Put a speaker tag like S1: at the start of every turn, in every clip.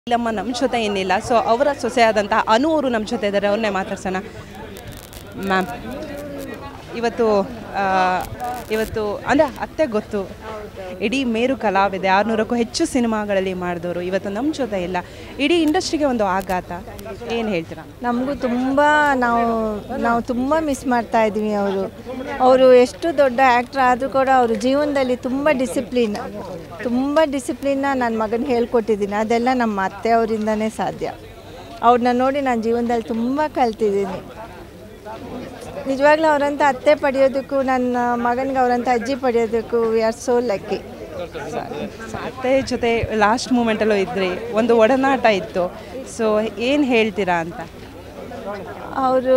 S1: ಇಲ್ಲಮ್ಮ ನಮ್ಮ ಜೊತೆ ಏನಿಲ್ಲ ಸೊ ಅವರ ಸೊಸೆಯಾದಂತಹ ಅನು ಅವರು ನಮ್ಮ ಜೊತೆ ಇದ್ದಾರೆ ಅವ್ರನ್ನೇ ಮಾತಾಡ್ಸೋಣ ಮ್ಯಾಮ್ ಇವತ್ತು ಆ, ಇವತ್ತು ಅಂದರೆ ಅತ್ತೆ ಗೊತ್ತು ಇಡೀ ಮೇರು ಕಲಾವಿದೆ ಆರುನೂರಕ್ಕೂ ಹೆಚ್ಚು ಸಿನಿಮಾಗಳಲ್ಲಿ ಮಾಡಿದವರು ಇವತ್ತು ನಮ್ಮ ಜೊತೆ ಇಲ್ಲ ಇಡೀ ಇಂಡಸ್ಟ್ರಿಗೆ ಒಂದು ಆಘಾತ ಏನು ಹೇಳ್ತೀರಾ
S2: ನಮಗೂ ತುಂಬ ನಾವು ನಾವು ತುಂಬ ಮಿಸ್ ಮಾಡ್ತಾ ಇದ್ವಿ ಅವರು ಅವರು ಎಷ್ಟು ದೊಡ್ಡ ಆ್ಯಕ್ಟ್ರ್ ಆದರೂ ಕೂಡ ಅವರು ಜೀವನದಲ್ಲಿ ತುಂಬ ಡಿಸಿಪ್ಲಿನ್ ತುಂಬ ಡಿಸಿಪ್ಲಿನ್ನ ನನ್ನ ಮಗನಿಗೆ ಹೇಳ್ಕೊಟ್ಟಿದ್ದೀನಿ ಅದೆಲ್ಲ ನಮ್ಮ ಅತ್ತೆಯವರಿಂದನೇ ಸಾಧ್ಯ ಅವ್ರನ್ನ ನೋಡಿ ನಾನು ಜೀವನದಲ್ಲಿ ತುಂಬ ಕಲ್ತಿದ್ದೀನಿ ನಿಜವಾಗ್ಲೂ ಅವರಂಥ ಅತ್ತೆ ಪಡೆಯೋದಕ್ಕೂ ನನ್ನ ಮಗನಿಗೆ ಅವರಂಥ ಅಜ್ಜಿ ಪಡೆಯೋದಕ್ಕೂ ವಿ ಆರ್ ಸೋ ಲಕ್ಕಿ
S1: ಅತ್ತೆ ಜೊತೆ ಲಾಸ್ಟ್ ಮೂಮೆಂಟಲ್ಲೂ ಇದ್ರಿ ಒಂದು ಒಡನಾಟ ಇತ್ತು ಸೊ ಏನು ಹೇಳ್ತೀರಾ ಅಂತ
S2: ಅವರು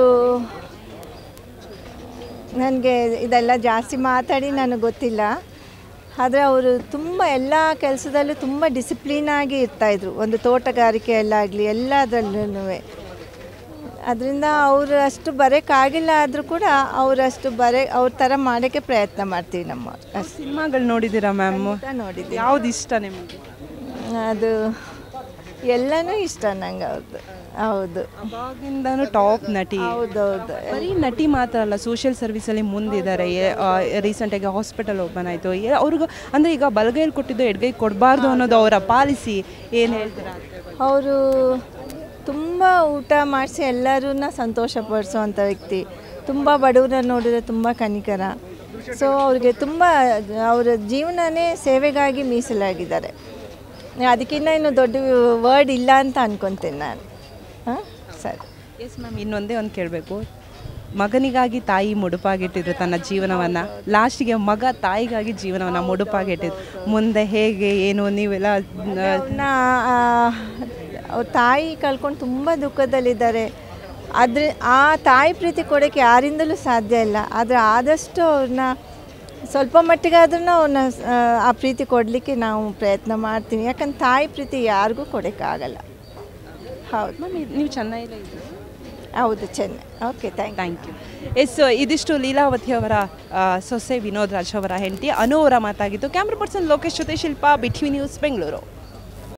S2: ನನಗೆ ಇದೆಲ್ಲ ಜಾಸ್ತಿ ಮಾತಾಡಿ ನನಗೆ ಗೊತ್ತಿಲ್ಲ ಆದರೆ ಅವರು ತುಂಬ ಎಲ್ಲ ಕೆಲಸದಲ್ಲೂ ತುಂಬ ಡಿಸಿಪ್ಲಿನಾಗಿ ಇರ್ತಾಯಿದ್ರು ಒಂದು ತೋಟಗಾರಿಕೆಯಲ್ಲಾಗಲಿ ಎಲ್ಲದರಲ್ಲೂ ಅದರಿಂದ ಅವರು ಅಷ್ಟು ಬರೋಕ್ಕಾಗಿಲ್ಲ ಆದರೂ ಕೂಡ ಅವರಷ್ಟು ಬರೋ ಅವ್ರ ಥರ ಮಾಡೋಕ್ಕೆ ಪ್ರಯತ್ನ ಮಾಡ್ತೀವಿ ನಮ್ಮ ಅಷ್ಟು
S1: ಸಿನಿಮಾಗಳು ನೋಡಿದ್ದೀರಾ ಮ್ಯಾಮ್
S2: ನೋಡಿದ್ದೀವಿ
S1: ಯಾವ್ದು ಇಷ್ಟ ನಿಮಗೆ
S2: ಅದು ಎಲ್ಲನೂ ಇಷ್ಟ ನಂಗೆ ಅವ್ರದ್ದು ಹೌದು
S1: ಅವಾಗಿಂದನೂ ಟಾಪ್ ನಟಿ
S2: ಹೌದೌದು
S1: ಬರೀ ನಟಿ ಮಾತ್ರ ಅಲ್ಲ ಸೋಷಿಯಲ್ ಸರ್ವಿಸಲ್ಲಿ ಮುಂದಿದ್ದಾರೆ ರೀಸೆಂಟಾಗಿ ಹಾಸ್ಪಿಟಲ್ ಓಪನ್ ಆಯಿತು ಅವ್ರಿಗೂ ಅಂದರೆ ಈಗ ಬಲಗೈಲಿ ಕೊಟ್ಟಿದ್ದು ಎಡಗೈ ಕೊಡಬಾರ್ದು ಅನ್ನೋದು ಅವರ ಪಾಲಿಸಿ ಏನು ಹೇಳ್ತೀರಾ
S2: ಅವರು ತುಂಬ ಊಟ ಮಾಡಿಸಿ ಎಲ್ಲರನ್ನ ಸಂತೋಷಪಡಿಸೋವಂಥ ವ್ಯಕ್ತಿ ತುಂಬ ಬಡವರನ್ನ ನೋಡಿದ್ರೆ ತುಂಬ ಕನಿಕರ ಸೊ ಅವ್ರಿಗೆ ತುಂಬ ಅವರ ಜೀವನನೇ ಸೇವೆಗಾಗಿ ಮೀಸಲಾಗಿದ್ದಾರೆ ಅದಕ್ಕಿಂತ ಇನ್ನು ದೊಡ್ಡ ವರ್ಡ್ ಇಲ್ಲ ಅಂತ ಅನ್ಕೊತೀನಿ ನಾನು ಹಾಂ ಸರಿ
S1: ಎಸ್ ಮ್ಯಾಮ್ ಇನ್ನೊಂದೇ ಒಂದು ಕೇಳಬೇಕು ಮಗನಿಗಾಗಿ ತಾಯಿ ಮುಡುಪಾಗಿಟ್ಟಿದ್ರು ತನ್ನ ಜೀವನವನ್ನು ಲಾಸ್ಟಿಗೆ ಮಗ ತಾಯಿಗಾಗಿ ಜೀವನವನ್ನು ಮುಡುಪಾಗಿಟ್ಟಿದ್ರು ಮುಂದೆ ಹೇಗೆ ಏನು ನೀವೆಲ್ಲ ಆ,
S2: ಅವ್ರನ್ನ ಅವ್ರ ತಾಯಿ ಕಳ್ಕೊಂಡು ತುಂಬ ದುಃಖದಲ್ಲಿದ್ದಾರೆ ಆದರೆ ಆ ತಾಯಿ ಪ್ರೀತಿ ಕೊಡೋಕ್ಕೆ ಯಾರಿಂದಲೂ ಸಾಧ್ಯ ಇಲ್ಲ ಆದರೆ ಆದಷ್ಟು ಅವ್ರನ್ನ ಸ್ವಲ್ಪ ಮಟ್ಟಿಗಾದ್ರೂ ಅವ್ರನ್ನ ಆ, ಆ ಪ್ರೀತಿ ಕೊಡಲಿಕ್ಕೆ ನಾವು ಪ್ರಯತ್ನ ಮಾಡ್ತೀವಿ ಯಾಕಂದ್ರೆ ತಾಯಿ ಪ್ರೀತಿ ಯಾರಿಗೂ ಕೊಡೋಕ್ಕಾಗಲ್ಲ ಹೌದು
S1: ಮ್ಯಾಮ್ ನೀವು ಚೆನ್ನೈಲೇ ಇದ್ದೀರಾ
S2: ಹೌದು Chennai okay thank
S1: thank you yes ಇದಿಷ್ಟು ಲೀಲಾವತಿ ಅವರ ಆ, ಸೊಸೆ ವಿನೋದ್ ರಾಜ್ ಅವರ ಹೆಂಡತಿ ಅನು ಅವರ ಮಾತಾಗಿತ್ತು ಕ್ಯಾಮ್ರಾ ಪರ್ಸನ್ ಲೋಕೇಶ್ ಜೊತೆ ಶಿಲ್ಪಾ ಬಿಟ್ವಿ ನ್ಯೂಸ್ ಬೆಂಗಳೂರು